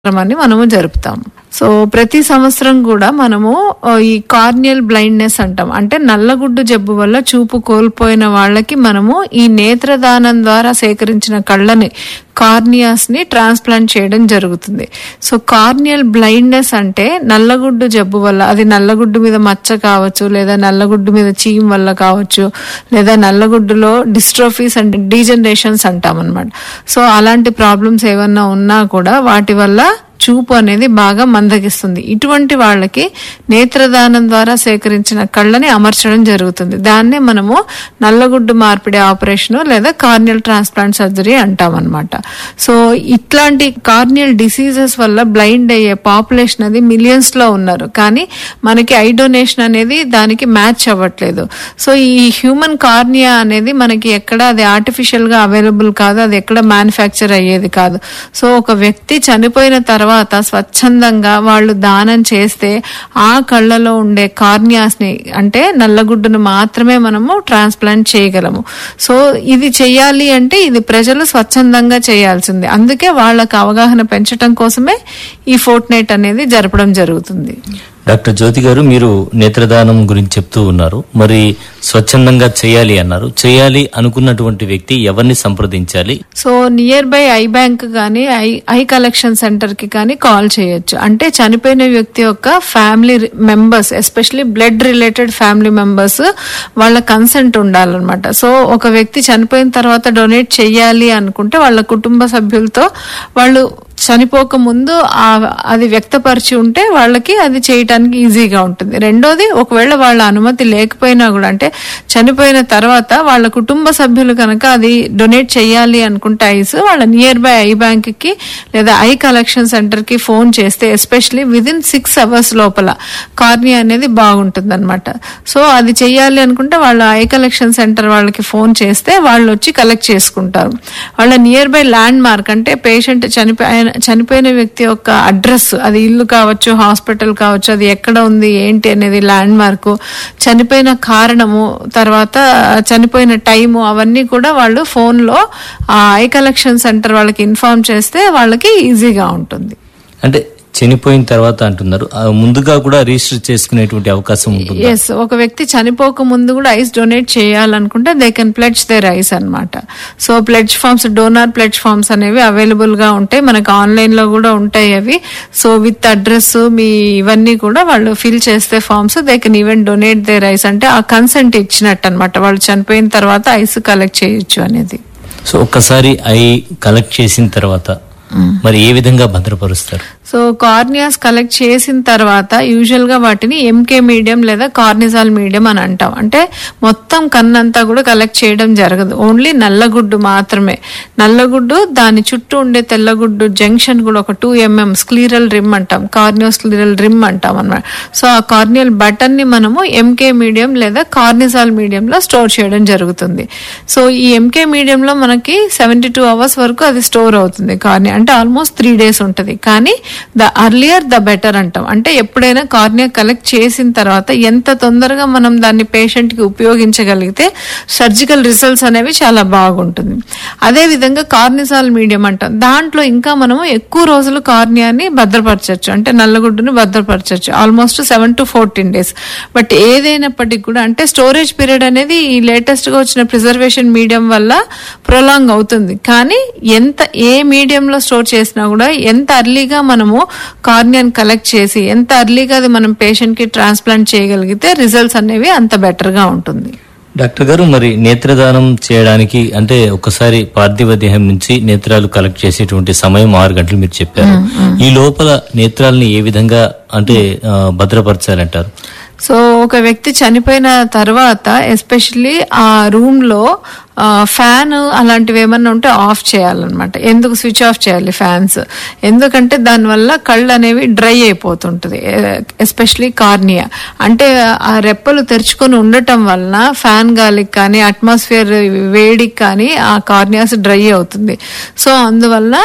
అని మనము జరుపుతాం సో ప్రతి సంవత్సరం కూడా మనము ఆ, ఈ కార్నియల్ బ్లైండ్నెస్ అంటాం అంటే నల్లగుడ్డు జబ్బు వల్ల చూపు కోల్పోయిన వాళ్ళకి మనము ఈ నేత్రదానం ద్వారా సేకరించిన కళ్ళని కార్నియాస్ ని ట్రాన్స్ప్లాంట్ చేయడం జరుగుతుంది సో కార్నియల్ బ్లైండ్నెస్ అంటే నల్లగుడ్డు జబ్బు వల్ల అది నల్లగుడ్డు మీద మచ్చ కావచ్చు లేదా నల్లగుడ్డు మీద చీమ్ వల్ల కావచ్చు లేదా నల్లగుడ్డులో డిస్ట్రోఫీస్ అండ్ డీజనరేషన్స్ అంటాం అనమాట సో అలాంటి ప్రాబ్లమ్స్ ఏమన్నా ఉన్నా కూడా వాటి వల్ల చూపు అనేది బాగా మందగిస్తుంది ఇటువంటి వాళ్ళకి నేత్రదానం ద్వారా సేకరించిన కళ్ళని అమర్చడం జరుగుతుంది దాన్నే మనము నల్లగుడ్డు మార్పిడి ఆపరేషన్ లేదా కార్నియల్ ట్రాన్స్ప్లాంట్ సర్జరీ అంటాం అనమాట సో ఇట్లాంటి కార్నియల్ డిసీజెస్ వల్ల బ్లైండ్ అయ్యే పాపులేషన్ అది మిలియన్స్ లో ఉన్నారు కానీ మనకి ఐ డొనేషన్ అనేది దానికి మ్యాచ్ అవ్వట్లేదు సో ఈ హ్యూమన్ కార్నియా అనేది మనకి ఎక్కడ అది ఆర్టిఫిషియల్ గా అవైలబుల్ కాదు అది ఎక్కడ మ్యానుఫ్యాక్చర్ అయ్యేది కాదు సో ఒక వ్యక్తి చనిపోయిన తర్వాత స్వచ్ఛందంగా వాళ్ళు దానం చేస్తే ఆ కళ్ళలో ఉండే కార్నియాస్ ని అంటే నల్లగుడ్డును మాత్రమే మనము ట్రాన్స్ప్లాంట్ చేయగలము సో ఇది చెయ్యాలి అంటే ఇది ప్రజలు స్వచ్ఛందంగా చేయాల్సింది అందుకే వాళ్ళకి అవగాహన పెంచడం కోసమే ఈ ఫోర్ట్ నైట్ అనేది జరపడం జరుగుతుంది డాక్టర్ జ్యోతి గారు మీరు నేత్రదానం గురించి చెప్తూ ఉన్నారు మరి స్వచ్ఛందంగా చేయాలి అన్నారు చేయాలి అనుకున్నటువంటి వ్యక్తి ఎవరిని సంప్రదించాలి so near by eye bank కానీ ఐ ఐ కలెక్షన్ సెంటర్ కి కానీ కాల్ చేయొచ్చు అంటే చనిపోయిన వ్యక్తి యొక్క family members especially blood related family members వాళ్ళ కన్సెంట్ ఉండాలన్నమాట సో ఒక వ్యక్తి చనిపోయిన తర్వాత డొనేట్ చెయ్యాలి అనుకుంటే వాళ్ళ కుటుంబ సభ్యులతో వాళ్ళు చనిపోక ముందు ఆ- అది వ్యక్తపరిచి ఉంటే వాళ్ళకి అది చేయటానికి ఈజీగా ఉంటుంది రెండోది ఒకవేళ వాళ్ళ అనుమతి లేకపోయినా కూడా అంటే చనిపోయిన తర్వాత వాళ్ళ కుటుంబ సభ్యులు కనుక అది డొనేట్ చేయాలి అనుకుంటే ఐస్ వాళ్ళ నియర్ బై ఐ బ్యాంక్ కి లేదా ఐ కలెక్షన్ సెంటర్ కి ఫోన్ చేస్తే ఎస్పెషలీ విదిన్ సిక్స్ అవర్స్ లోపల కార్నియా అనేది బాగుంటుంది అనమాట సో అది చెయ్యాలి అనుకుంటే వాళ్ళ ఐ కలెక్షన్ సెంటర్ వాళ్ళకి ఫోన్ చేస్తే వాళ్ళు వచ్చి కలెక్ట్ చేసుకుంటారు వాళ్ళ నియర్ బై ల్యాండ్ మార్క్ అంటే పేషెంట్ చనిపోయిన చనిపోయిన వ్యక్తి యొక్క అడ్రస్ అది ఇల్లు కావచ్చు హాస్పిటల్ కావచ్చు అది ఎక్కడ ఉంది ఏంటి అనేది ల్యాండ్ మార్క్ చనిపోయిన కారణము తర్వాత చనిపోయిన టైము అవన్నీ కూడా వాళ్ళు ఫోన్ లో ఆ ఐ కలెక్షన్ సెంటర్ వాళ్ళకి ఇన్ఫార్మ్ చేస్తే వాళ్ళకి ఈజీగా ఉంటుంది అంటే చనిపోయిన తర్వాత అంటున్నారు ఆ ముందుగా కూడా రిజిస్టర్ చేసుకునేటువంటి అవకాశం ఉంటుంది ఎస్ ఒక వ్యక్తి చనిపోక ముందు కూడా ఐస్ డొనేట్ చేయాలనుకుంటే they can pledge their eyes అన్నమాట so pledge forms donor pledge forms అనేవి అవైలబుల్ గా ఉంటాయి మనకు ఆన్లైన్ లో కూడా ఉంటాయి అవి సో విత్ అడ్రస్ మీ ఇవన్నీ కూడా వాళ్ళు ఫిల్ చేస్తే forms they can even donate their eyes అంటే ఆ కన్సెంట్ ఇచ్చినట్టు అనమాట వాళ్ళు చనిపోయిన తర్వాత ఐస్ కలెక్ట్ చేయొచ్చు అనేది సో ఒక్కసారి ఐ కలెక్ట్ చేసిన తర్వాత మరి ఏ విధంగా భద్రపరుస్తారు సో కార్నియాస్ కలెక్ట్ చేసిన తర్వాత యూజువల్ గా వాటిని ఎంకే మీడియం లేదా కార్నిజాల్ మీడియం అని అంటాం అంటే మొత్తం కన్నంతా కూడా కలెక్ట్ చేయడం జరగదు ఓన్లీ నల్లగుడ్డు మాత్రమే నల్లగుడ్డు దాని చుట్టూ ఉండే తెల్లగుడ్డు జంక్షన్ కూడా ఒక టూ ఎంఎం స్క్లీరల్ రిమ్ అంటాం కార్నియో స్క్లీరల్ రిమ్ అంటాం అన్నమాట సో ఆ కార్నియల్ బటన్ ని మనము ఎంకే మీడియం లేదా కార్నిజాల్ మీడియం లో స్టోర్ చేయడం జరుగుతుంది సో ఈ ఎంకే మీడియం లో మనకి సెవెంటీ టూ అవర్స్ వరకు అది స్టోర్ అవుతుంది కార్నియా అంటే ఆల్మోస్ట్ త్రీ డేస్ ఉంటుంది కానీ ద అర్లియర్ ద బెటర్ అంటాం అంటే ఎప్పుడైనా కార్నియా కలెక్ట్ చేసిన తర్వాత ఎంత తొందరగా మనం దాన్ని పేషెంట్ కి ఉపయోగించగలిగితే సర్జికల్ రిజల్ట్స్ అనేవి చాలా బాగుంటుంది అదే విధంగా కార్నిసాల్ మీడియం అంటాం దాంట్లో ఇంకా మనము ఎక్కువ రోజులు కార్నియాని భద్రపరచచ్చు అంటే నల్లగుడ్డుని భద్రపరచచ్చు almost seven to fourteen days but ఏదైనప్పటికీ కూడా అంటే స్టోరేజ్ పీరియడ్ అనేది ఈ లేటెస్ట్ గా వచ్చిన ప్రిజర్వేషన్ మీడియం వల్ల ప్రొలాంగ్ అవుతుంది కానీ ఎంత ఏ మీడియంలో స్టోర్ చేసినా కూడా ఎంత అర్లీగా మనము కార్నియాన్ కలెక్ట్ చేసి ఎంత అర్లీగా అది మనం పేషెంట్ కి ట్రాన్స్ప్లాంట్ చేయగలిగితే రిజల్ట్స్ అనేవి అంత బెటర్ గా ఉంటుంది డాక్టర్ గారు మరి నేత్రదానం చేయడానికి అంటే ఒకసారి పార్థివ దేహం నుంచి నేత్రాలు కలెక్ట్ చేసేటువంటి సమయం ఆరు గంటలు మీరు చెప్పారు ఈ లోపల నేత్రాలని ఏ విధంగా అంటే ఆ, భద్రపరచాలంటారు సో ఒక వ్యక్తి చనిపోయిన తర్వాత ఎస్పెషల్లీ ఆ రూమ్ లో ఆ, ఫ్యాన్ అలాంటివి ఏమన్నా ఉంటే ఆఫ్ చేయాలన్నమాట ఎందుకు స్విచ్ ఆఫ్ చేయాలి ఫ్యాన్స్ ఎందుకంటే దానివల్ల కళ్ళు అనేవి డ్రై అయిపోతుంటది ఎస్పెషలీ కార్నియా అంటే ఆ రెప్పలు తెరుచుకొని ఉండటం వలన ఫ్యాన్ గాలికి కానీ అట్మాస్ఫియర్ వేడికి కానీ ఆ కార్నియాస్ డ్రై అవుతుంది సో అందువల్ల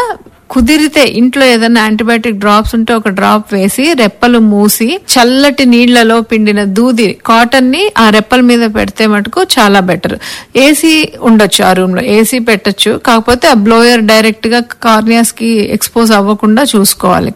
కుదిరితే ఇంట్లో ఏదైనా యాంటీబయాటిక్ డ్రాప్స్ ఉంటే ఒక డ్రాప్ వేసి రెప్పలు మూసి చల్లటి నీళ్లలో పిండిన దూది కాటన్ ని ఆ రెప్పల మీద పెడితే మటుకు చాలా బెటర్ ఏసీ ఉండొచ్చు ఆ రూమ్ లో ఏసీ పెట్టొచ్చు కాకపోతే ఆ బ్లోయర్ డైరెక్ట్ గా కార్నియాస్ కి ఎక్స్పోజ్ అవ్వకుండా చూసుకోవాలి